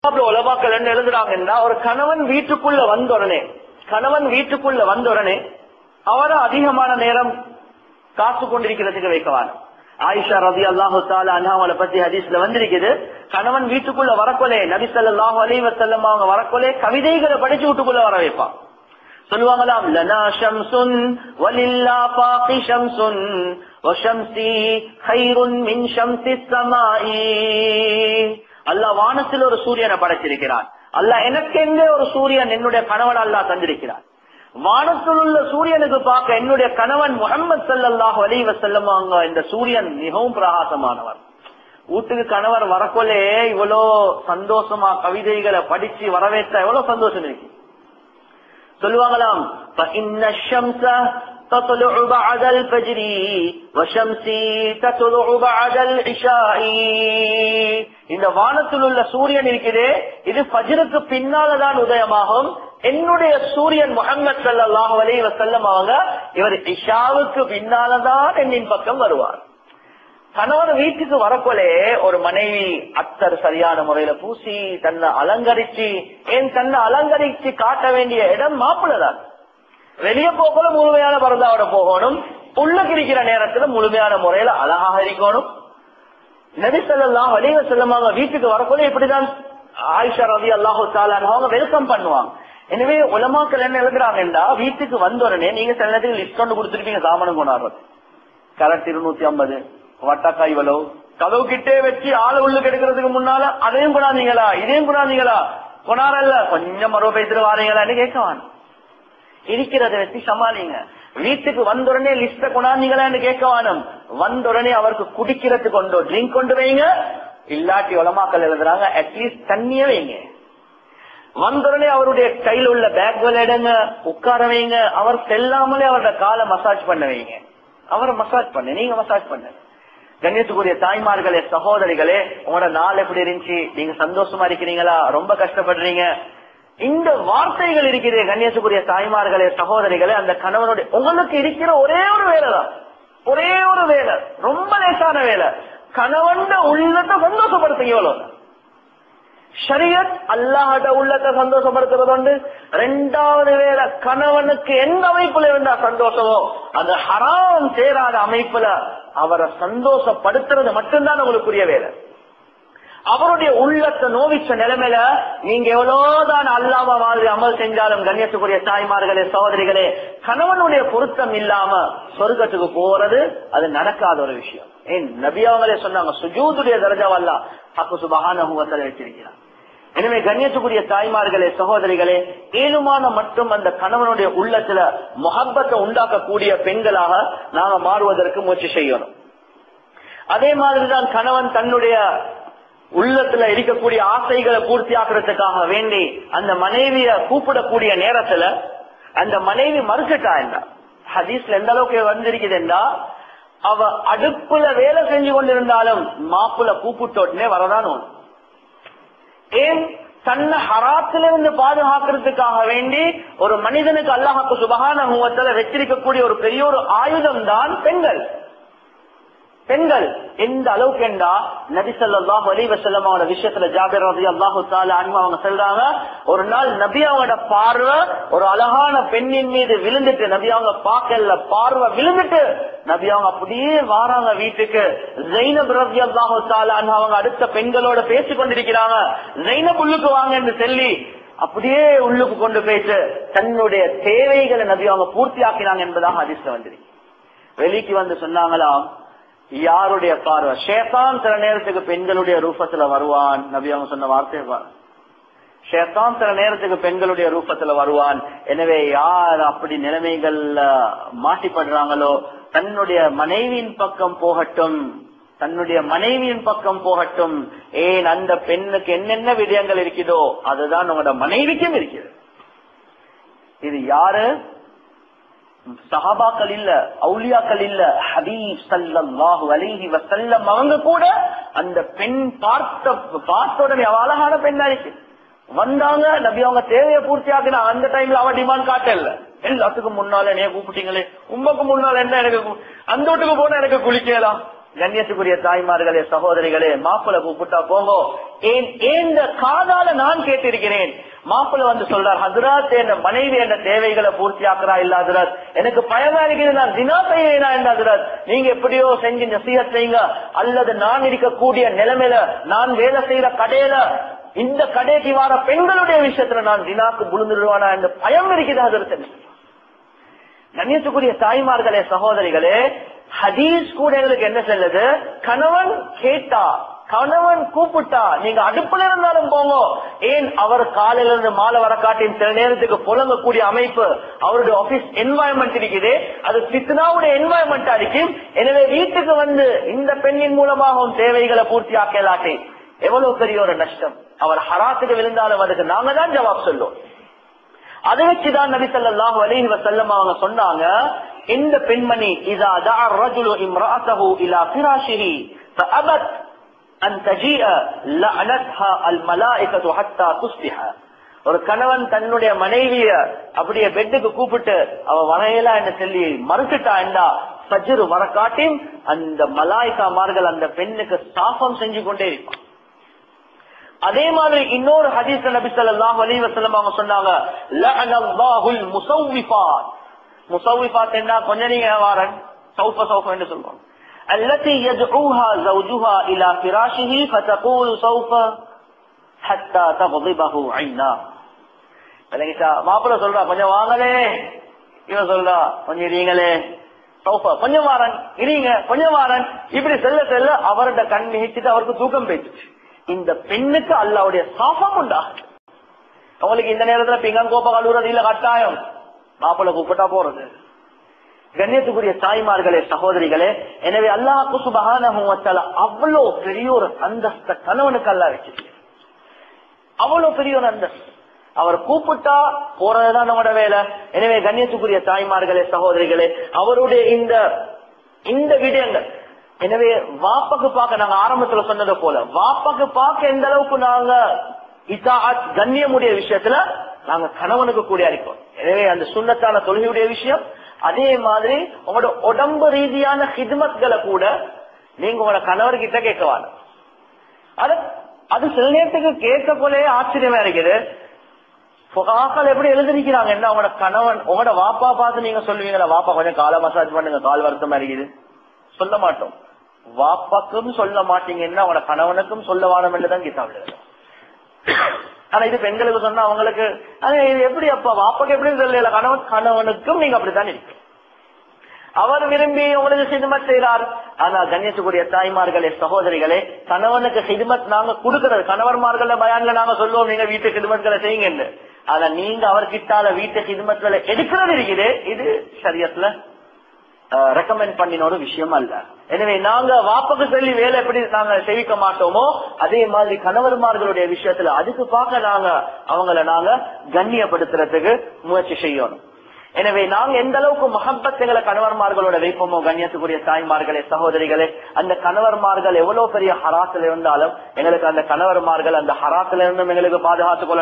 உலமாக்கள் என்ன எழுதுறாங்கன்னா ஒரு கணவன் வீட்டுக்குள்ள வந்த உடனே கணவன் வீட்டுக்குள்ள வந்த உடனே அவரை அதிகமான நேரம் காத்து கொண்டிருக்கிறதுக்கு வைக்கவான் ஆயிஷா ரதி அல்லாஹு அண்ணாமலை பத்தி ஹதீஸ்ல வந்திருக்குது கணவன் வீட்டுக்குள்ள வரக்கொலே நபி ஸல்லல்லாஹு அலைஹி வஸல்லம் அவங்க வரக்கொலே கவிதைகளை படிச்சு வீட்டுக்குள்ள வர வைப்பான் சொல்லுவாங்களாம் லனா ஷம்சுன் வலில்லா பாகி ஷம்சுன் வஷம்சி ஹைருன் மின் ஷம்சி ஸமாஇ அல்லாஹ் வானத்தில் ஒரு சூரியனை படைச்சிருக்கிறான் அல்லாஹ் எனக்கு எங்கே ஒரு சூரியன் என்னுடைய கணவன் அல்லாஹ் தந்திருக்கிறான் வானத்தில் உள்ள சூரியனுக்கு பார்க்க என்னுடைய கணவன் முகமது சல்லாஹ் அலி வசல்லம் அவங்க இந்த சூரியன் மிகவும் பிரகாசமானவர் வீட்டுக்கு கணவர் வரக்கொலே இவ்வளோ சந்தோஷமா கவிதைகளை படிச்சு வரவேற்ற எவ்வளவு சந்தோஷம் இருக்கு சொல்லுவாங்களாம் فإن الشمس تطلع بعد الفجر وشمسي تطلع بعد العشاء இந்த வானத்தில் உள்ள சூரியன் இருக்கிறே இது ஃபஜ்ருக்கு பின்னாலதான் உதயமாகும் என்னுடைய சூரியன் முகமது ஸல்லல்லாஹு அலைஹி வஸல்லம் அவங்க இவர் இஷாவுக்கு பின்னாலதான் என்னின் பக்கம் வருவார் கணவர் வீட்டுக்கு வரக்கொலே ஒரு மனைவி அத்தர் சரியான முறையில பூசி தன்னை அலங்கரிச்சு ஏன் தன்னை அலங்கரிச்சு காட்ட வேண்டிய இடம் மாப்பிள்ளதான் வெளியே போகல முழுமையான பரதாவோட போகணும் உள்ளுக்கு இருக்கிற நேரத்துல முழுமையான முறையில அழகாக இருக்கணும் நபிசல்லாம் வலிவ செல்லமாக வீட்டுக்கு வரக்கொள்ள இப்படிதான் ஆயிஷா ரவி அல்லாஹு அவங்க வெல்கம் பண்ணுவாங்க எனவே உலமாக்கள் என்ன எழுதுறாங்கன்னா வீட்டுக்கு வந்த உடனே நீங்க சில நேரத்துக்கு லிஸ்ட் கொண்டு கொடுத்துருப்பீங்க சாமானம் கொண்டாடுறது கரெக்ட் இருநூத்தி ஐம்பது வட்டக்காய் வலோ கதவு கிட்டே வச்சு ஆளு உள்ளுக்கு எடுக்கிறதுக்கு முன்னால அதையும் கொண்டாந்தீங்களா இதையும் கொண்டாந்தீங்களா கொண்டாடல கொஞ்சம் மறுவ பேசிட்டு வாரீங்களான்னு கேட்கவான் இருக்கிறத வச்சு சமாளிங்க வீட்டுக்கு வந்த உடனே லிஸ்ட கொண்டாந்தீங்களான்னு கேட்கவானும் வந்த உடனே அவருக்கு குடிக்கிறதுக்கு கொண்டோ ட்ரிங்க் கொண்டு வைங்க இல்லாட்டி உலமாக்கள் எழுதுறாங்க அட்லீஸ்ட் தண்ணிய வைங்க வந்தவுடனே அவருடைய கையில் உள்ள பேக் விளையாடுங்க உட்கார வைங்க அவர் செல்லாமலே அவரோட காலை மசாஜ் பண்ண வைங்க அவரை மசாஜ் பண்ணு நீங்க மசாஜ் பண்ணு கண்ணியத்துக்குரிய தாய்மார்களே சகோதரிகளே உங்களோட நாள் எப்படி இருந்துச்சு நீங்க சந்தோஷமா இருக்கிறீங்களா ரொம்ப கஷ்டப்படுறீங்க இந்த வார்த்தைகள் இருக்கிற கண்ணியத்துக்குரிய தாய்மார்களே சகோதரிகளே அந்த கணவனுடைய உங்களுக்கு இருக்கிற ஒரே ஒரு வேலை தான் ஒரே ஒரு வேலை ரொம்ப லேசான வேலை கணவன் உள்ளத்தை சந்தோஷப்படுத்துங்க எவ்வளவு ஷரியத் அல்லாஹட உள்ளத்தை சந்தோஷப்படுத்துறது உண்டு ரெண்டாவது வேற கணவனுக்கு எந்த அமைப்புல இருந்தா சந்தோஷமோ அது ஹராம் சேராத அமைப்புல அவரை சந்தோஷப்படுத்துறது மட்டும்தான் உங்களுக்குரிய வேலை அவருடைய உள்ளத்தை நோவிச்ச நிலைமையில நீங்க எவ்வளவுதான் அல்லாம மாதிரி அமல் செஞ்சாலும் கண்ணியத்துக்குரிய தாய்மார்களே சகோதரிகளே கணவனுடைய பொருத்தம் இல்லாம சொர்க்கத்துக்கு போறது அது நடக்காத ஒரு விஷயம் ஏன் நபியாவங்களே சொன்னாங்க சுஜூதுடைய தரஜாவல்லா அப்ப சுபகான வச்சிருக்கிறார் எனவே கண்ணியத்துக்குரிய தாய்மார்களே சகோதரிகளே ஏழுமான மற்றும் அந்த கணவனுடைய உள்ளத்துல முகப்பத்தை உண்டாக்கக்கூடிய பெண்களாக நாங்க மாறுவதற்கு முயற்சி செய்யணும் அதே மாதிரிதான் கணவன் தன்னுடைய உள்ளத்துல இருக்கக்கூடிய ஆசைகளை பூர்த்தி ஆக்குறதுக்காக வேண்டி அந்த மனைவிய கூப்பிடக்கூடிய நேரத்துல அந்த மனைவி மறுக்கட்டா என்றா ஹதீஸ்ல எந்த அளவுக்கு வந்திருக்குது என்றா அவ அடுப்புல வேலை செஞ்சு கொண்டிருந்தாலும் மாப்புல கூப்பிட்டோடனே வரதான் ஒண்ணு ஏன் தன்னை ஹராத்திலிருந்து பாதுகாக்கிறதுக்காக வேண்டி ஒரு மனிதனுக்கு அல்லாஹாக்கு சுபகான முகத்துல வச்சிருக்கக்கூடிய ஒரு பெரிய ஒரு ஆயுதம் தான் பெண்கள் பெண்கள் எந்த அளவுக்கு என்றா நபிசல்லாஹ் அலி வசல்லம் அவனோட விஷயத்துல ஜாபிர் ரதி அல்லாஹு அன்பு அவங்க சொல்றாங்க ஒரு நாள் நபி அவங்களோட பார்வை ஒரு அழகான பெண்ணின் மீது விழுந்துட்டு நபி அவங்க பார்க்கல பார்வை விழுந்துட்டு நபி அவங்க அப்படியே வாராங்க வீட்டுக்கு ஜெயினப் ரதி அல்லாஹு அவங்க அடுத்த பெண்களோட பேசி கொண்டிருக்கிறாங்க ஜெயினப் உள்ளுக்கு வாங்கன்னு சொல்லி அப்படியே உள்ளுக்கு கொண்டு போயிட்டு தன்னுடைய தேவைகளை நபி அவங்க பூர்த்தி ஆக்கினாங்க என்பதாக அதிர்ஷ்டம் வந்திருக்கு வெளிக்கு வந்து சொன்னாங்களாம் யாருடைய பார்வை ஷேதான் சில நேரத்துக்கு பெண்களுடைய ரூபத்துல வருவான் நபி அவங்க சொன்ன வார்த்தை ஷேதான் சில நேரத்துக்கு பெண்களுடைய ரூபத்துல வருவான் எனவே யார் அப்படி நிலைமைகள்ல மாட்டிப்படுறாங்களோ தன்னுடைய மனைவியின் பக்கம் போகட்டும் தன்னுடைய மனைவியின் பக்கம் போகட்டும் ஏன் அந்த பெண்ணுக்கு என்னென்ன விடயங்கள் இருக்குதோ அதுதான் உங்களோட மனைவிக்கும் இருக்குது இது யாரு சஹாபாக்கள் இல்ல அவுலியாக்கள் இல்ல ஹபீப் சல்லாஹு அலிஹி வசல்லம் அவங்க கூட அந்த பெண் பார்த்த பார்த்த உடனே அவ அழகான பெண்ணா இருக்கு வந்தாங்க நபி அவங்க தேவையை பூர்த்தி ஆக்கினா அந்த டைம்ல அவ டிமாண்ட் காட்டல எல்லாத்துக்கும் முன்னால என்னைய கூப்பிட்டீங்களே உமக்கு முன்னால என்ன எனக்கு அந்த வீட்டுக்கு போனா எனக்கு குளிக்கலாம் கண்ணியத்துக்குரிய தாய்மார்களே சகோதரிகளே மாப்பிள்ள கூப்பிட்டா போங்கோ ஏன் ஏன் இந்த காதால நான் கேட்டிருக்கிறேன் மாப்பிள்ள வந்து சொல்றார் ஹசரத் என் மனைவி என்ற தேவைகளை பூர்த்தி ஆக்குறா இல்ல ஹசரத் எனக்கு பயமா இருக்குது நான் தினா செய்வேனா என்ற ஹசரத் நீங்க எப்படியோ செஞ்சு நசீகத் செய்யுங்க அல்லது நான் இருக்கக்கூடிய நிலைமையில நான் வேலை செய்யற கடையில இந்த கடைக்கு வர பெண்களுடைய விஷயத்துல நான் தினாக்கு புழுந்துடுவானா என்ற பயம் இருக்குது ஹசரத் கண்ணியத்துக்குரிய தாய்மார்களே சகோதரிகளே ஹதீஸ் கூட எங்களுக்கு என்ன சொல்லுது கணவன் கேட்டா கணவன் கூப்பிட்டா நீங்க அடுப்புல இருந்தாலும் போங்க ஏன் அவர் காலையில இருந்து மாலை வர காட்டியும் சில நேரத்துக்கு புலங்கக்கூடிய அமைப்பு அவருடைய ஆபீஸ் என்வாயன்மெண்ட் இருக்குது அது பித்னாவுடைய என்வாயன்மெண்டா இருக்கும் எனவே வீட்டுக்கு வந்து இந்த பெண்ணின் மூலமாகவும் தேவைகளை பூர்த்தி ஆக்கலாட்டி எவ்வளவு பெரிய ஒரு நஷ்டம் அவர் ஹராத்துக்கு விழுந்தாலும் அதுக்கு நாங்க தான் ஜவாப் சொல்லுவோம் அதை வச்சுதான் நபி ஸல்லல்லாஹு அலைஹி வஸல்லம் அவங்க சொன்னாங்க இந்த பெண்மணி இதா தா الرجل امراته الى فراشه فابت ان تجيء لعنتها الملائكه حتى تصبح ஒரு கணவன் தன்னுடைய மனைவிய அப்படியே பெட்டுக்கு கூப்பிட்டு அவ வரையலா என்று சொல்லி மறுத்துட்டா என்றா சஜ்ரு வரக்காட்டியும் அந்த மலாய்க்காமார்கள் அந்த பெண்ணுக்கு சாபம் செஞ்சு கொண்டே இருப்பான் அதே மாதிரி இன்னொரு ஹதீஸ் நபி ஸல்லல்லாஹு அலைஹி வஸல்லம் அவங்க சொன்னாங்க லஅனல்லாஹுல் முஸவ்விஃபாத் முஸவ்விஃபாத் என்ன கொஞ்ச நீங்க வாரன் சௌஃப சௌஃப என்று சொல்றோம் التي يدعوها زوجها الى فراشه فتقول سوف حتى تغضبه عينا விளங்கிச்சா மாப்பிள்ள சொல்றா கொஞ்சம் வாங்களே இவன் சொல்றா கொஞ்சம் இருங்களே சௌஃபா கொஞ்சம் வாரன் இருங்க கொஞ்சம் வாரன் இப்படி செல்ல செல்ல அவரோட கண் மிகிச்சுட்டு அவருக்கு தூக்கம் போயிடுச்சு இந்த பெண்ணுக்கு அல்லாவுடைய சாபம் உண்டா அவங்களுக்கு இந்த நேரத்துல பிங்கம் கோப்ப கழுவுறது இல்ல கட்டாயம் மாப்பிள்ள கூப்பிட்டா போறது கண்ணியத்துக்குரிய தாய்மார்களே சகோதரிகளே எனவே அல்லாஹு சுபகான அவ்வளவு பெரிய ஒரு அந்தஸ்த கணவனுக்கு அல்லா வச்சிருக்கு அவ்வளவு பெரிய ஒரு அந்தஸ்து அவர் கூப்பிட்டா போறதுதான் நம்மட வேலை எனவே கண்ணியத்துக்குரிய தாய்மார்களே சகோதரிகளே அவருடைய இந்த இந்த விடயங்கள் எனவே வாப்பக்கு பார்க்க நாங்க ஆரம்பத்துல சொன்னதை போல வாப்பக்கு பார்க்க எந்த அளவுக்கு நாங்க இசாத் கண்ணியமுடைய விஷயத்துல நாங்க கணவனுக்கு கூடிய அளிப்போம் எனவே அந்த சுண்ணத்தான தொழுகையுடைய விஷயம் அதே மாதிரி உங்களோட உடம்பு ரீதியான ஹிதுமத்களை கூட நீங்க உங்களோட கணவர்கிட்ட கேட்கவாங்க அது அது சில நேரத்துக்கு கேட்க போலே ஆச்சரியமா இருக்குது புகாக்கள் எப்படி எழுதிருக்கிறாங்க என்ன உங்களோட கணவன் உங்களோட வாப்பா பார்த்து நீங்க சொல்லுவீங்களா வாப்பா கொஞ்சம் கால மசாஜ் பண்ணுங்க கால் வருத்தமா இருக்குது சொல்ல மாட்டோம் வாப்பாக்கும் சொல்ல மாட்டீங்கன்னா அவனோட கணவனுக்கும் சொல்ல வானம் என்றுதான் கீதாவில் ஆனா இது பெண்களுக்கு சொன்னா அவங்களுக்கு அது இது எப்படி அப்பா வாப்பாக்கு எப்படி சொல்லல கணவன் கணவனுக்கும் நீங்க அப்படித்தான் இருக்கு அவர் விரும்பி உங்களுக்கு சிதுமத் செய்கிறார் ஆனா கண்ணியத்துக்குரிய தாய்மார்களே சகோதரிகளே கணவனுக்கு சிதுமத் நாங்க கொடுக்கறது கணவன்மார்கள பயான்ல நாங்க சொல்லுவோம் நீங்க வீட்டு சிதுமத்களை செய்யுங்க ஆனா நீங்க அவர்கிட்டால வீட்டு சிதுமத்களை எடுக்கிறது இருக்குது இது சரியத்துல ரெக்கமெண்ட் பண்ணின ஒரு விஷயம் அல்ல எனவே நாங்க வாப்பக்கு சொல்லி வேலை எப்படி நாங்க செய்விக்க மாட்டோமோ அதே மாதிரி கணவர்மார்களுடைய விஷயத்துல அதுக்கு பார்க்க நாங்க அவங்கள நாங்க கண்ணியப்படுத்துறதுக்கு முயற்சி செய்யணும் எனவே நாங்க எந்த அளவுக்கு மகப்பத்துகளை கணவர்மார்களோட வைப்போமோ கண்ணியத்துக்குரிய தாய்மார்களே சகோதரிகளே அந்த கணவர்மார்கள் எவ்வளவு பெரிய ஹராத்துல இருந்தாலும் எங்களுக்கு அந்த கணவர்மார்கள் அந்த ஹராத்துல இருந்தும் எங்களுக்கு பாதுகாத்துக் கொள்ள